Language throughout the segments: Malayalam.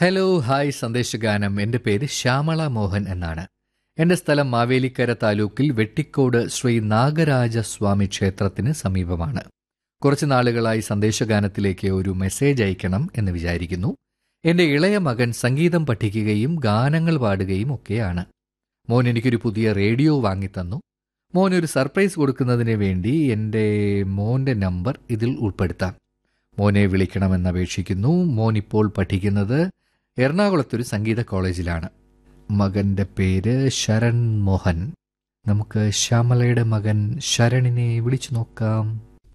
ഹലോ ഹായ് സന്ദേശഗാനം എൻ്റെ പേര് ശ്യാമള മോഹൻ എന്നാണ് എൻ്റെ സ്ഥലം മാവേലിക്കര താലൂക്കിൽ വെട്ടിക്കോട് ശ്രീ നാഗരാജ സ്വാമി ക്ഷേത്രത്തിന് സമീപമാണ് കുറച്ച് നാളുകളായി സന്ദേശഗാനത്തിലേക്ക് ഒരു മെസ്സേജ് അയക്കണം എന്ന് വിചാരിക്കുന്നു എൻ്റെ ഇളയ മകൻ സംഗീതം പഠിക്കുകയും ഗാനങ്ങൾ പാടുകയും ഒക്കെയാണ് മോൻ എനിക്കൊരു പുതിയ റേഡിയോ വാങ്ങിത്തന്നു മോൻ ഒരു സർപ്രൈസ് കൊടുക്കുന്നതിന് വേണ്ടി എൻ്റെ മോൻ്റെ നമ്പർ ഇതിൽ ഉൾപ്പെടുത്താം മോനെ വിളിക്കണമെന്ന് അപേക്ഷിക്കുന്നു മോൻ ഇപ്പോൾ പഠിക്കുന്നത് എറണാകുളത്തൊരു സംഗീത കോളേജിലാണ് മകന്റെ പേര് ശരൺ മോഹൻ നമുക്ക് ശ്യാമളയുടെ മകൻ ശരണിനെ വിളിച്ചു നോക്കാം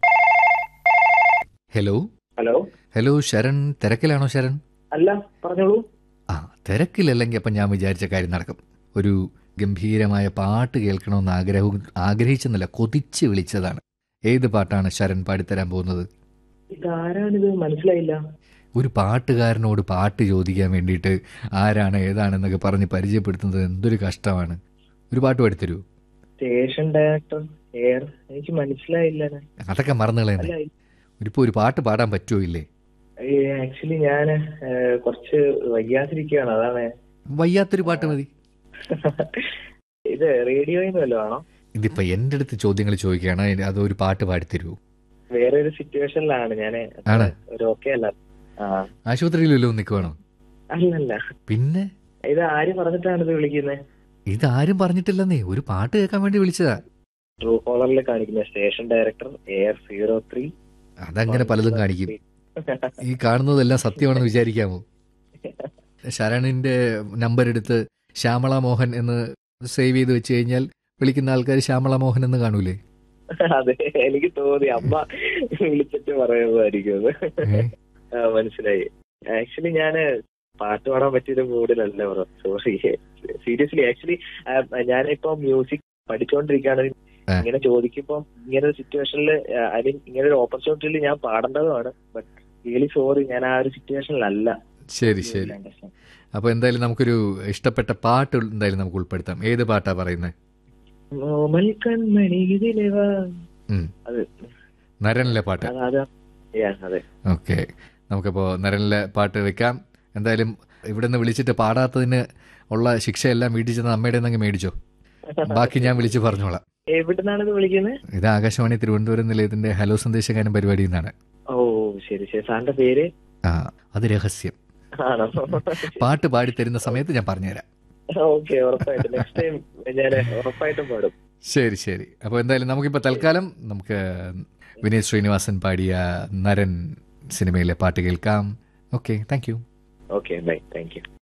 ഹലോ ഹലോ ഹലോ ശരൺ തിരക്കിലാണോ ശരൺ അല്ല പറഞ്ഞോളൂ ആ തിരക്കിലല്ലെങ്കിൽ അപ്പം ഞാൻ വിചാരിച്ച കാര്യം നടക്കും ഒരു ഗംഭീരമായ പാട്ട് കേൾക്കണമെന്ന് ആഗ്രഹവും ആഗ്രഹിച്ചെന്നല്ല കൊതിച്ച് വിളിച്ചതാണ് ഏത് പാട്ടാണ് ശരൺ പാടിത്തരാൻ പോകുന്നത് ഇതാരാണിത് മനസ്സിലായില്ല ഒരു പാട്ടുകാരനോട് പാട്ട് ചോദിക്കാൻ വേണ്ടിയിട്ട് ആരാണ് ഏതാണെന്നൊക്കെ പറഞ്ഞ് പരിചയപ്പെടുത്തുന്നത് എന്തൊരു കഷ്ടമാണ് ഒരു പാട്ട് പാടിത്തരൂ സ്റ്റേഷൻ ഡയറക്ടർ എയർ എനിക്ക് മനസ്സിലായില്ല അതൊക്കെ മറന്നു കളയുന്നത് അല്ല ഇപ്പോൾ ഒരു പാട്ട് പാടാൻ പറ്റുമോ ഇല്ലേ ആക്ച്വലി ഞാൻ കുറച്ച് വയ്യാതിരിക്കുകയാണ് അതാണ് വയ്യാത്തൊരു പാട്ട് മതി ഇത് റേഡിയോയിൽ നിന്ന് വല്ലതും ആണോ ഇതിപ്പോ എൻ്റെ അടുത്ത് ചോദ്യങ്ങൾ ചോദിക്കുകയാണ് അതിന് അതൊരു പാട്ട് പാടിത്തരൂ വേറെ ഒരു സിറ്റുവേഷനിലാണ് ഞാൻ ആണ്? ഒരു ഓക്കെ അല്ല ആ ആശുപത്രിയിലല്ലോ നിൽക്കുവാണോ അല്ലല്ല പിന്നെ ഇത് ആര് പറഞ്ഞിട്ടാണ് ഇത് വിളിക്കുന്നത് ഇതാരും പറഞ്ഞിട്ടില്ലെന്നേ ഒരു പാട്ട് കേൾക്കാൻ വേണ്ടി വിളിച്ചതാ ട്രൂ കോളറിൽ കാണിക്കുന്ന station director air zero three അതങ്ങനെ പലതും കാണിക്കും ഈ കാണുന്നതെല്ലാം സത്യമാണെന്ന് വിചാരിക്കാമോ ശരണിന്റെ നമ്പർ എടുത്ത് ശ്യാമള മോഹൻ എന്ന് സേവ് ചെയ്ത് വെച്ച് കഴിഞ്ഞാൽ വിളിക്കുന്ന ആൾക്കാർ ശ്യാമള മോഹൻ എന്ന് കാണൂലേ അതെ എനിക്ക് തോന്നി അമ്മ വിളിച്ചിട്ട് പറയുന്നതായിരിക്കും അത് ഏ? ആ, മനസ്സിലായി ആക്ച്വലി ഞാന് പാട്ട് പാടാൻ പറ്റിയൊരു മൂഡിലല്ല ബ്രോ സോറി സീരിയസ്ലി ആക്ച്വലി ഞാനിപ്പോ മ്യൂസിക് പഠിച്ചുകൊണ്ടിരിക്കുകയാണ് ആ. ഇങ്ങനെ ചോദിക്കുമ്പോ ഇങ്ങനെ ഒരു സിറ്റുവേഷനിൽ ഐ മീൻ ഇങ്ങനെ ഒരു ഓപ്പർച്യൂണിറ്റിയിൽ ഞാൻ പാടേണ്ടതുമാണ് ബട്ട് റിയലി സോറി ഞാൻ ആ ഒരു സിറ്റുവേഷനിലല്ല ശരി ശരി അപ്പൊ എന്തായാലും നമുക്കൊരു ഇഷ്ടപ്പെട്ട പാട്ട് എന്തായാലും നമുക്ക് ഉൾപ്പെടുത്താം ഏത് പാട്ടാ പറയുന്നത് നോമൽ കൺമണി ഇതിലെ വാ ഉം. അത് നരനിലെ പാട്ട് അത് അതാ Yeah, അതെ ഓക്കെ നമുക്കിപ്പോൾ നരനിലെ പാട്ട് വെക്കാം എന്തായാലും ഇവിടെ നിന്ന് വിളിച്ചിട്ട് പാടാത്തതിന് ഉള്ള ശിക്ഷയെല്ലാം വീട്ടിൽ ചെന്ന് അമ്മയുടെ നിന്ന് മേടിച്ചോ ബാക്കി ഞാൻ വിളിച്ച് പറഞ്ഞോളാം എവിടുന്നാണ് ഇത് വിളിക്കുന്നത് ഇത് ആകാശവാണി തിരുവനന്തപുരം നിലയത്തിന്റെ ഹലോ സന്ദേശകാരം പരിപാടിയിൽ നിന്നാണ് ഓ ശരി ശരി സാറിന്റെ പേര് ആ അത് രഹസ്യം ആണോ പാട്ട് പാടി തരുന്ന സമയത്ത് ഞാൻ പറഞ്ഞുതരാം ഓക്കെ ഉറപ്പായിട്ടും നെക്സ്റ്റ് ടൈം ഞാൻ ഉറപ്പായിട്ടും പാടും ശരി ശരി അപ്പോൾ എന്തായാലും നമുക്കിപ്പോൾ തൽക്കാലം നമുക്ക് വിനീത് ശ്രീനിവാസൻ പാടിയ നരൻ സിനിമയിലെ പാട്ട് കേൾക്കാം okay thank you okay bye thank U